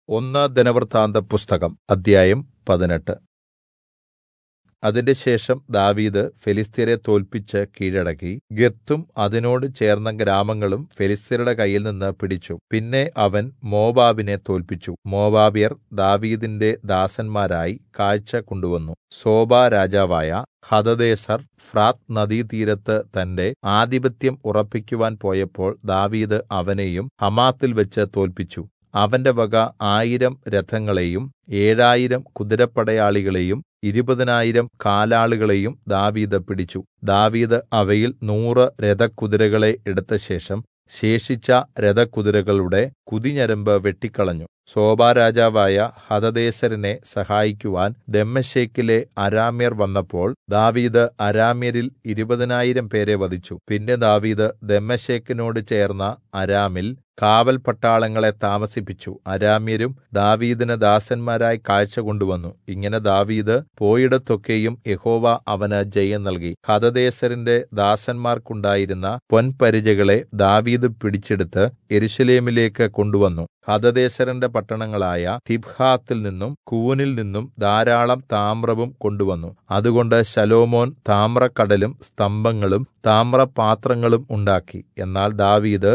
ഒന്ന് ദിനവൃത്താന്തപുസ്തകം അദ്ധ്യായം പതിനെട്ട് അതിൻറെശേഷം ദാവീദ് ഫെലിസ്ത്യരെ തോല്പിച്ച് കീഴടക്കി ഗത്തും അതിനോട് ചേർന്ന ഗ്രാമങ്ങളും ഫെലിസ്ത്യരുടെ കയ്യിൽനിന്ന് പിടിച്ചു പിന്നെ അവൻ മോവാബിനെ തോല്പിച്ചു മോവാബ്യർ ദാവീദിന്റെ ദാസന്മാരായി കാഴ്ച കൊണ്ടുവന്നു സോബാ രാജാവായ ഹദദേസർ ഫ്രാത്ത് നദീതീരത്ത് തന്റെ ആധിപത്യം ഉറപ്പിക്കുവാൻ പോയപ്പോൾ ദാവീദ് അവനെയും ഹമാത്തിൽ വെച്ച് തോല്പിച്ചു അവന്റെ വക ആയിരം രഥങ്ങളെയും ഏഴായിരം കുതിരപ്പടയാളികളെയും ഇരുപതിനായിരം കാലാളുകളെയും ദാവീദ് പിടിച്ചു ദാവീദ് അവയിൽ നൂറ് രഥകുതിരകളെ എടുത്തശേഷം ശേഷിച്ച രഥകുതിരകളുടെ കുതിഞരമ്പ് വെട്ടിക്കളഞ്ഞു സോബാരാജാവായ ഹദദേസരിനെ സഹായിക്കുവാൻ ദമ്മേശെക്കിലെ അരാമ്യർ വന്നപ്പോൾ ദാവീദ് അരാമ്യരിൽ ഇരുപതിനായിരം പേരെ വധിച്ചു പിന്നെ ദാവീദ് ദമ്മേശെക്കിനോട് ചേർന്ന അരാമിൽ കാവൽ പട്ടാളങ്ങളെ താമസിപ്പിച്ചു അരാമ്യരും ദാവീദിന് ദാസന്മാരായി കാഴ്ച കൊണ്ടുവന്നു ഇങ്ങനെ ദാവീദ് പോയിടത്തൊക്കെയും യഹോവ അവന് ജയം നൽകി ഹദദേസരിന്റെ ദാസന്മാർക്കുണ്ടായിരുന്ന പൊൻപരിചകളെ ദാവീദ് പിടിച്ചെടുത്ത് യെരൂശലേമിലേക്ക് കൊണ്ടുവന്നു ഹദദേസരന്റെ പട്ടണങ്ങളായ തിബ്ഹാത്തിൽ നിന്നും കൂനിൽ നിന്നും ധാരാളം താമ്രവും കൊണ്ടുവന്നു അതുകൊണ്ട് ശലോമോൻ താമ്രക്കടലും സ്തംഭങ്ങളും താമ്രപാത്രങ്ങളും ഉണ്ടാക്കി എന്നാൽ ദാവീദ്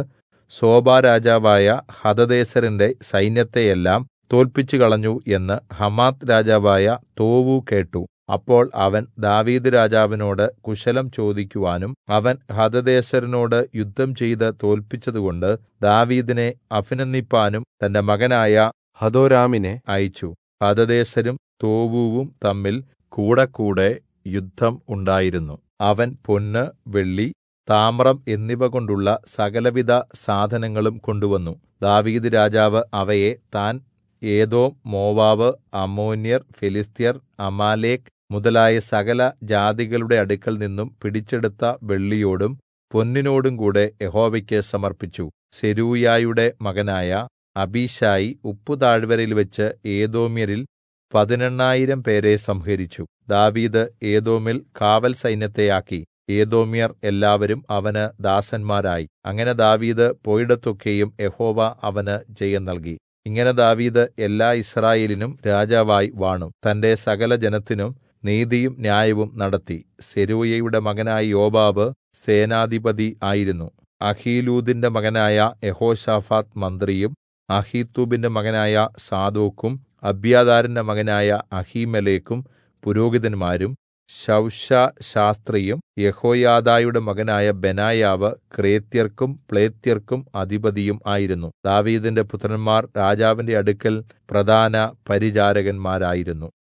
സോബാരാജാവായ ഹദദേസരിന്റെ സൈന്യത്തെയെല്ലാം തോല്പിച്ചു കളഞ്ഞു എന്ന് ഹമാത്ത് രാജാവായ തോവു കേട്ടു അപ്പോൾ അവൻ ദാവീദ് രാജാവിനോട് കുശലം ചോദിക്കുവാനും അവൻ ഹദദേസരിനോട് യുദ്ധം ചെയ്ത് തോല്പിച്ചതുകൊണ്ട് ദാവീദിനെ അഭിനന്ദിപ്പാനും തന്റെ മകനായ ഹദോരാമിനെ അയച്ചു ഹദദേസരും തോവൂവും തമ്മിൽ കൂടെക്കൂടെ യുദ്ധം ഉണ്ടായിരുന്നു അവൻ പൊന്ന് വെള്ളി താമ്രം എന്നിവ കൊണ്ടുള്ള സകലവിധ സാധനങ്ങളും കൊണ്ടുവന്നു ദാവീദ് രാജാവ് അവയെ താൻ ഏദോം മോവാബ് അമ്മോന്യർ ഫെലിസ്ത്യർ അമാലേക്ക് മുതലായ സകല ജാതികളുടെ അടുക്കൽ നിന്നും പിടിച്ചെടുത്ത വെള്ളിയോടും പൊന്നിനോടും കൂടെ യഹോവയ്ക്ക് സമർപ്പിച്ചു സെരൂയായുടെ മകനായ അബീശായി ഉപ്പുതാഴ്വരയിൽ വെച്ച് ഏദോമ്യരിൽ പതിനെണ്ണായിരം പേരെ സംഹരിച്ചു ദാവീദ് ഏദോമിൽ കാവൽ സൈന്യത്തെയാക്കി ഏദോമ്യർ എല്ലാവരും അവന് ദാസന്മാരായി അങ്ങനെ ദാവീദ് പോയിടത്തൊക്കെയും യഹോവ അവന് ജയം നൽകി ഇങ്ങനെ ദാവീദ് എല്ലാ ഇസ്രായേലിനും രാജാവായി വാണു തന്റെ സകല ജനത്തിനും നീതിയും ന്യായവും നടത്തി സെരൂയയുടെ മകനായ യോബാബ് സേനാധിപതി ആയിരുന്നു അഹീലൂദിന്റെ മകനായ യഹോശാഫാത്ത് മന്ത്രിയും അഹീത്തൂബിന്റെ മകനായ സാദോക്കും അബ്യാദാരിന്റെ മകനായ അഹീമലേക്കും പുരോഹിതന്മാരും ശൗശ ശാസ്ത്രിയും യഹോയാദായുടെ മകനായ ബെനായാവ് ക്രേത്യർക്കും പ്ലേത്യർക്കും അധിപതിയും ആയിരുന്നു ദാവീദിന്റെ പുത്രന്മാർ രാജാവിന്റെ അടുക്കൽ പ്രധാന പരിചാരകന്മാരായിരുന്നു